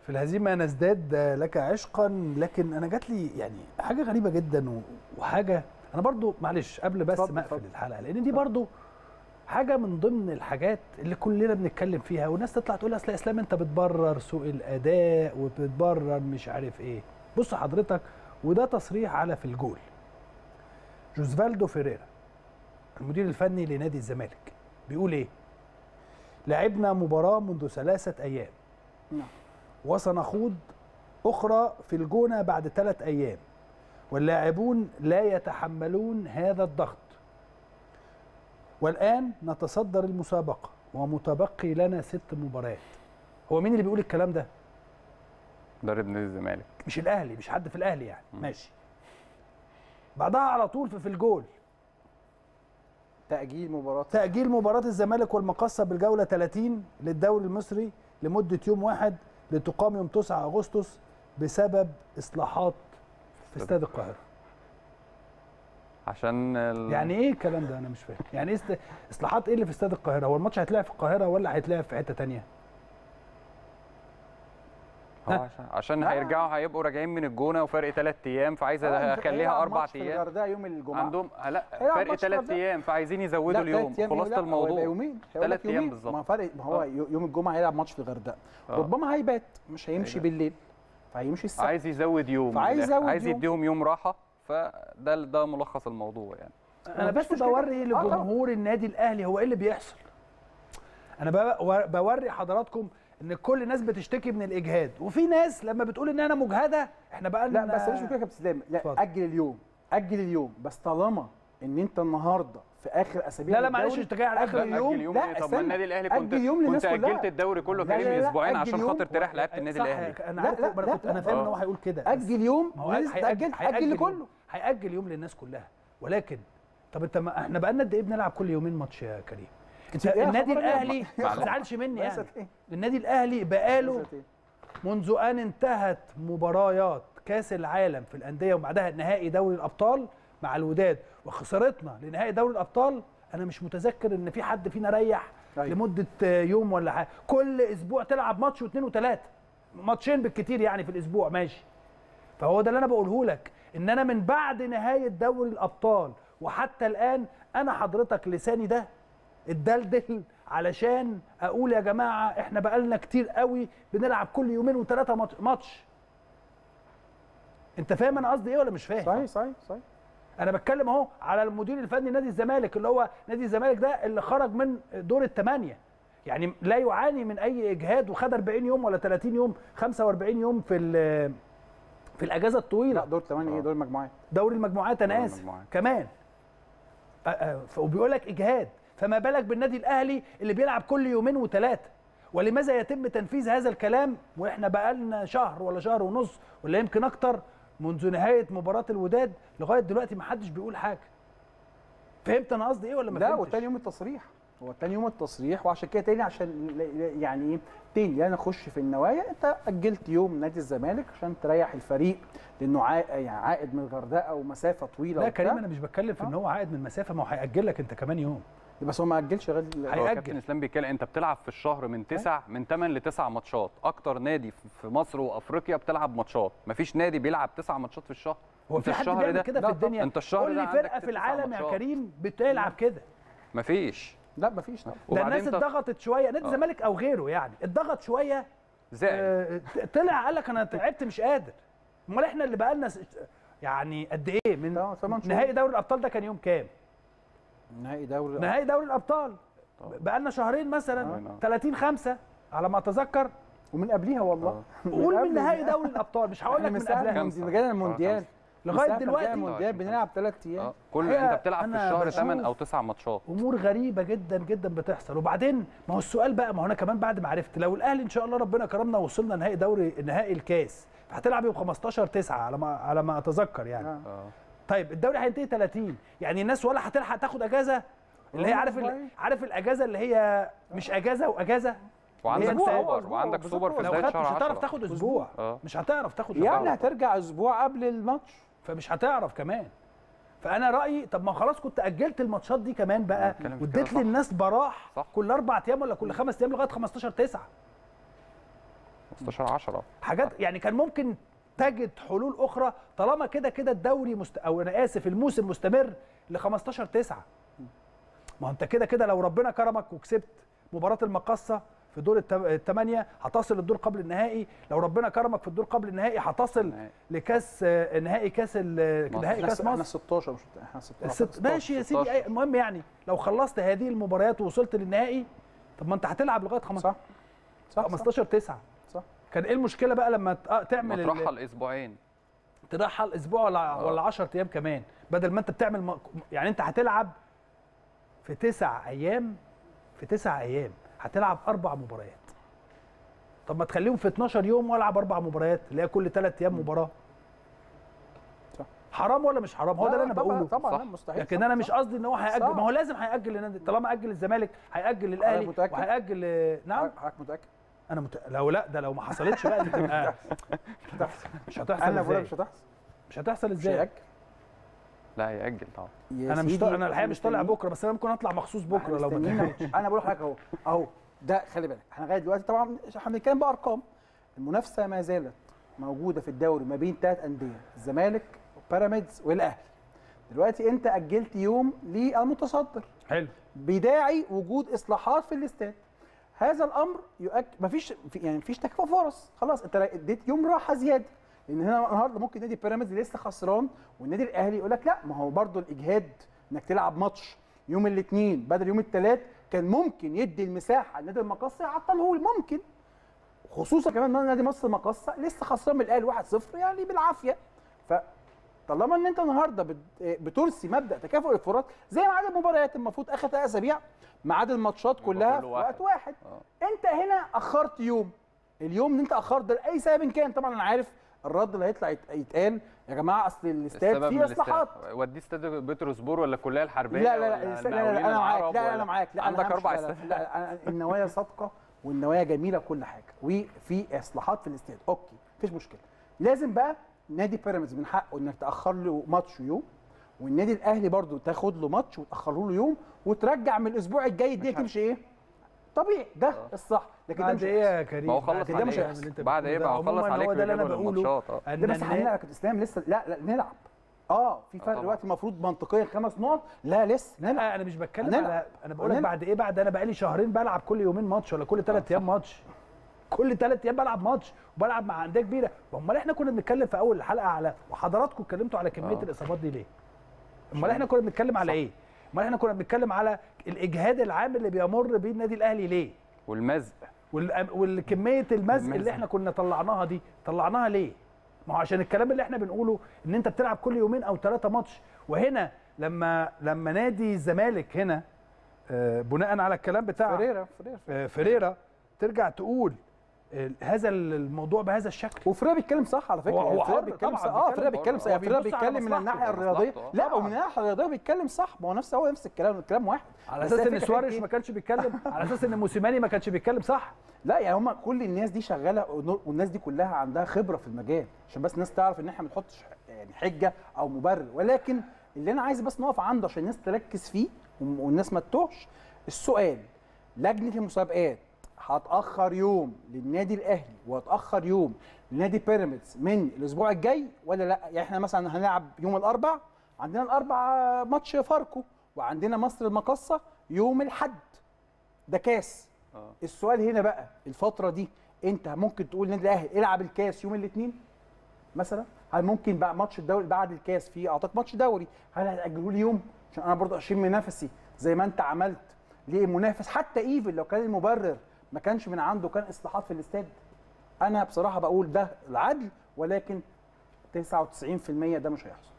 في الهزيمه نزداد لك عشقا لكن انا جات لي يعني حاجه غريبه جدا و- وحاجه انا برضو معلش قبل بس اتفضل، ما اقفل اتفضل. الحلقه لان دي برضو حاجه من ضمن الحاجات اللي كلنا بنتكلم فيها والناس تطلع تقول اصل يا اسلام انت بتبرر سوء الاداء وبتبرر مش عارف ايه بص حضرتك وده تصريح على في الجول جوزفالدو فيريرا المدير الفني لنادي الزمالك بيقول ايه لعبنا مباراه منذ ثلاثه ايام نعم. وسنخوض اخرى في الجونه بعد ثلاث ايام واللاعبون لا يتحملون هذا الضغط والآن نتصدر المسابقة ومتبقي لنا ست مباريات هو مين اللي بيقول الكلام ده؟ مدرب نادي الزمالك مش الأهلي مش حد في الأهلي يعني مم. ماشي بعدها على طول في, في الجول تاجيل مباراه تأجيل مباراة الزمالك والمقصة بالجولة 30 للدوري المصري لمدة يوم واحد لتقام يوم 9 أغسطس بسبب إصلاحات في استاد القاهرة عشان ال... يعني ايه الكلام ده انا مش فاهم يعني ايه است... اصلاحات ايه اللي في استاد القاهره هو الماتش هيتلعب في القاهره ولا هيتلعب في حته تانية هو عشان عشان لا. هيرجعوا هيبقوا راجعين من الجونه وفرق ثلاث ايام فعايز آه، اخليها هيلعب اربع ماتش في ايام الغردقه يوم الجمعه عندهم لا هيلعب فرق ماتش ثلاث الغردقة. ايام فعايزين يزودوا لا، اليوم تلات أيام خلاصه لا، هو هيبقى الموضوع يومين هيقول تلات لك أيام يومين. بالظبط. ما فرق ما هو آه. يوم الجمعه هيلعب ماتش في الغردقه آه. ربما هيبات مش هيمشي هيبات. بالليل فهيمشي السبت عايز يزود يوم فعايز من الآخر. يزود عايز يوم. يديهم يوم راحه فده ده ملخص الموضوع يعني انا مفيش بس مشكلة. بوري آه، طبعا. لجمهور النادي الاهلي هو ايه اللي بيحصل انا ب- بوري حضراتكم ان كل الناس بتشتكي من الاجهاد وفي ناس لما بتقول ان انا مجهده احنا بقى لا بس مش مشكله يا كابتن اسلام لا اتفضل. اجل اليوم اجل اليوم بس طالما ان انت النهارده في اخر اسابيع لا لا معلش الدوري، انت جاي على اخر أجل اليوم اجل يوم لا، إيه؟ طب ما استنى. النادي الاهلي كنت أجل يوم كنت للناس كلها. اجلت الدوري كله لا، كريم لا، لا، اسبوعين أجل عشان يوم. خاطر تريح لعيبه النادي صح، الاهلي انا لا، عارف لا، ما انا لا، كنت انا لا. فاهم ان آه. هو هيقول كده بس اجل يوم ما هو لازم هيأجل تاجل هيأجل اجل يوم. كله هيأجل يوم للناس كلها ولكن طب انت ما احنا بقالنا قد ايه بنلعب كل يومين ماتش يا كريم انت إيه يا النادي خبر الاهلي ما معلش. تزعلش مني يعني ليست إيه؟ النادي الاهلي بقاله ليست إيه؟ منذ ان انتهت مباريات كاس العالم في الانديه وبعدها نهائي دوري الابطال مع الوداد وخسارتنا لنهائي دوري الابطال انا مش متذكر ان في حد فينا ريح أيوة. لمده يوم ولا حاجه كل اسبوع تلعب ماتش واثنين وثلاثه ماتشين بالكتير يعني في الاسبوع ماشي فهو ده اللي انا بقوله لك ان انا من بعد نهايه دوري الابطال وحتى الان انا حضرتك لساني ده اتدلدل علشان اقول يا جماعه احنا بقالنا كتير قوي بنلعب كل يومين وثلاثه ماتش- ماتش انت فاهم انا قصدي ايه ولا مش فاهم صحيح صحيح صحيح انا بتكلم اهو على المدير الفني نادي الزمالك اللي هو نادي الزمالك ده اللي خرج من دور الثمانيه يعني لا يعاني من اي اجهاد وخد 40 يوم ولا 30 يوم 45 يوم في ال- في الاجازه الطويله لا دور 8 ايه آه. دور المجموعات دوري المجموعات انا دوري اسف المجموعات. كمان أ- أ- وبيقول لك اجهاد فما بالك بالنادي الاهلي اللي بيلعب كل يومين وثلاثه ولماذا يتم تنفيذ هذا الكلام واحنا بقالنا شهر ولا شهر ونص ولا يمكن اكتر منذ نهايه مباراه الوداد لغايه دلوقتي ما حدش بيقول حاجه فهمت انا قصدي ايه ولا ما لا فهمتش والتاني يوم التصريح هو تاني يوم التصريح وعشان كده تاني عشان ل- ل- يعني ايه تاني لا نخش في النوايا انت اجلت يوم نادي الزمالك عشان تريح الفريق لانه عا... يعني عائد من الغردقه ومسافه طويله لا وبتاع. كريم انا مش بتكلم في ان آه. هو عائد من مسافه ما هو هياجل لك انت كمان يوم بس هو ما اجلش غير هو هيأجل. كابتن اسلام بيتكلم انت بتلعب في الشهر من تسع من 8 ل 9 ماتشات اكتر نادي في- في مصر وافريقيا بتلعب ماتشات مفيش نادي بيلعب تسع ماتشات في الشهر هو انت في حد الشهر بيعمل ده- كده لا في طبعاً. الدنيا انت الشهر قول ده لي عندك فرقه في تسع العالم يا ماتشات. كريم بتلعب كده مفيش لا مفيش طبعا ده وبعدين الناس طب- اتضغطت شويه نادي آه. الزمالك او غيره يعني اتضغط شويه زعل آه، طلع قال لك انا تعبت مش قادر امال احنا اللي بقالنا س- يعني قد ايه من تمام، ثمان شهور. نهائي دوري الابطال ده كان يوم كام نهائي دوري نهائي دوري الابطال طبعا. بقالنا شهرين مثلا آه. 30 5 على ما اتذكر ومن قبليها والله قول قبل من نهائي النهائي. دوري الابطال مش هقول احنا لك من من ساعه قبلها خمسة. ما جانا آه، المونديال خمسة. لغايه من ساعة ما دلوقتي جانا المونديال بنلعب ثلاث ايام اه كل هي انت بتلعب في أنا الشهر بشوف 8 او 9 ماتشات امور غريبه جدا جدا بتحصل وبعدين ما هو السؤال بقى ما هو انا كمان بعد ما عرفت لو الاهلي ان شاء الله ربنا كرمنا ووصلنا نهائي دوري نهائي الكاس هتلعب يوم 15 9 على ما على ما اتذكر يعني آه. اه طيب الدوري هينتهي 30 يعني الناس ولا هتلحق تاخد اجازه اللي هي آه، عارف ال- والله. عارف الاجازه اللي هي مش اجازه واجازه وعندك أسبوع، هو سوبر أسبوع، وعندك بالظبط سوبر في هو. لو بدايه خدت مش شهر هتعرف 10 تاخد اسبوع اه مش هتعرف تاخد يعني اسبوع هترجع اسبوع قبل الماتش فمش هتعرف كمان فانا رايي طب ما خلاص كنت اجلت الماتشات دي كمان بقى بتكلم في واديت كده، صح. للناس براح صح. كل اربع ايام ولا كل خمس ايام لغايه 15 9 15 10 حاجات يعني كان ممكن تجد حلول اخرى طالما كده كده الدوري مست... او انا اسف الموسم مستمر ل 15 9 ما هو انت كده كده لو ربنا كرمك وكسبت مباراه المقصه في دور الت- الثمانيه هتصل للدور قبل النهائي لو ربنا كرمك في الدور قبل النهائي هتصل النهائي. لكاس آه، نهائي كاس ال- مصر. نهائي كاس احنا مصر 16 مش احنا 16 الست ماشي يا سيدي 16. أي- المهم يعني لو خلصت هذه المباريات ووصلت للنهائي طب ما انت هتلعب لغايه 15 صح صح 15 9 صح كان ايه المشكله بقى لما ت- آه، تعمل ال- مطرحها الاسبوعين ترحل اسبوع ولا ولا 10 ايام كمان بدل ما انت بتعمل م... يعني انت هتلعب في تسع ايام في تسع ايام هتلعب اربع مباريات طب ما تخليهم في 12 يوم والعب اربع مباريات اللي هي كل ثلاث ايام مباراه صح. حرام ولا مش حرام هو ده اللي انا طبعاً- بقوله طبعا صح. لا مستحيل لكن صح، انا مش صح. قصدي ان هو هيأجل صح. ما هو لازم هيأجل لنادي طالما أجل للزمالك هيأجل للاهلي متأكد؟ وهيأجل ل- نعم حضرتك متاكد انا مت... لو لا ده لو ما حصلتش بقى دي تبقى مش هتحصل انا بقول لك ازاي مش هتحصل مش هتحصل مش ازاي هيأجل لا هيأجل طبعا يا انا مش سيدي، طالع انا الحقيقه مش طالع مستنيين. بكره بس انا ممكن اطلع مخصوص بكره لو ما مستنيين كانش ماتش. انا بقول لحضرتك اهو اهو ده خلي بالك احنا لغايه دلوقتي طبعا احنا بنتكلم بارقام المنافسه ما زالت موجوده في الدوري ما بين ثلاث انديه الزمالك وبيراميدز والاهلي دلوقتي انت اجلت يوم للمتصدر حلو بداعي وجود اصلاحات في الاستاد هذا الامر يؤكد مفيش في- يعني مفيش تكافؤ فرص خلاص انت اديت يوم راحه زياده لان هنا النهارده ممكن نادي بيراميدز لسه خسران والنادي الاهلي يقول لك لا ما هو برضو الاجهاد انك تلعب ماتش يوم الاثنين بدل يوم الثلاث كان ممكن يدي المساحه لنادي المقصه يعطله ممكن خصوصا كمان ان نادي مصر المقصه لسه خسران من الاهلي 1-0 يعني بالعافيه فطالما ان انت النهارده بت- بترسي مبدا تكافؤ الفرص زي ميعاد المباريات المفروض اخر ثلاث اسابيع ميعاد الماتشات يبقى كلها كله في واحد. وقت واحد آه. انت هنا اخرت يوم اليوم اللي انت اخرت ده لاي سبب كان طبعا انا عارف الرد اللي هيطلع يت- يتقال يا جماعه اصل الاستاد السبب فيه من الاستاد. اصلاحات وديه استاد بتروسبور ولا الكليه الحربيه لا لا لا, ولا لا, لا, لا المقاولين انا معاك العرب لا لا ولا- انا معاك لا أنا عندك همشي. اربع لا, لا, استاد لا, لا أنا- النوايا صادقه والنوايا جميله وكل حاجه وفي اصلاحات في الاستاد اوكي مفيش مشكله لازم بقى نادي بيراميدز من حقه انك تاخر له ماتش يوم والنادي الاهلي برضو تاخد له ماتش وتاخره له يوم وترجع من الاسبوع الجاي الدنيا تمشي ايه طبيعي ده الصح لكن ده بعد مش ايه هيحصل. يا كريم ما هو بعد خلص كده عليك مش هيعمل اللي انت بعد بتقوله ايه ده. بقى هو خلص عموماً عليك هو ده اللي انا جدول بقوله الماتشات اه ان لا بس النادي- هنلعب يا كابتن اسلام لسه لا لا نلعب اه في فرق طبعاً. دلوقتي المفروض منطقيا خمس نقط لا لسه نلعب لا انا مش بتكلم هنلعب. على انا بقول لك هنلعب. بعد ايه بعد انا بقالي شهرين بلعب كل يومين ماتش ولا كل ثلاث ايام ماتش كل ثلاث ايام بلعب ماتش وبلعب مع انديه كبيره امال احنا كنا بنتكلم في اول الحلقه على وحضراتكم اتكلمتوا على كميه آه. الاصابات دي ليه امال احنا كنا بنتكلم على ايه امال احنا كنا بنتكلم على الاجهاد العام اللي بيمر بيه النادي الاهلي ليه والمزق وال- والكميه المزق اللي المزق. احنا كنا طلعناها دي طلعناها ليه ما هو عشان الكلام اللي احنا بنقوله ان انت بتلعب كل يومين او ثلاثه ماتش وهنا لما لما نادي الزمالك هنا آه، بناء على الكلام بتاع فريرا فريرا آه، فيريرا ترجع تقول آه، هذا الموضوع بهذا الشكل وفريرا بيتكلم صح على فكره هو- هو يعني فريرا حر بيتكلم طبعاً، صح اه بيتكلم فريرا بيتكلم صح هو يعني فريرا بيبص على بيتكلم من مصلحته، الناحيه على الرياضيه مصلحته، لا طبعاً. ومن الناحيه الرياضيه بيتكلم صح ما هو نفس هو نفس الكلام الكلام واحد على بس اساس هي ان فكرة سواريش إيه؟ ما كانش بيتكلم على اساس ان موسيماني ما كانش بيتكلم صح لا يعني هم كل الناس دي شغاله والناس دي كلها عندها خبره في المجال عشان بس الناس تعرف ان احنا ما بنحطش يعني حجه او مبرر ولكن اللي انا عايز بس نقف عنده عشان الناس تركز فيه والناس ما تتوهش السؤال لجنه المسابقات هتاخر يوم للنادي الاهلي وهتاخر يوم لنادي بيراميدز من الاسبوع الجاي ولا لا يعني احنا مثلا هنلعب يوم الاربع عندنا الاربع ماتش فاركو وعندنا مصر المقصه يوم الحد ده كاس اه السؤال هنا بقى الفتره دي انت ممكن تقول النادي الاهلي العب الكاس يوم الاثنين مثلا هل ممكن بقى ماتش الدوري بعد الكاس في اعطاك ماتش دوري هل هتاجلوه لي يوم عشان انا برضه اشيل من نفسي زي ما انت عملت ليه منافس حتى ايفن لو كان المبرر ما كانش من عنده كان اصلاحات في الاستاد انا بصراحه بقول ده العدل ولكن 99% ده مش هيحصل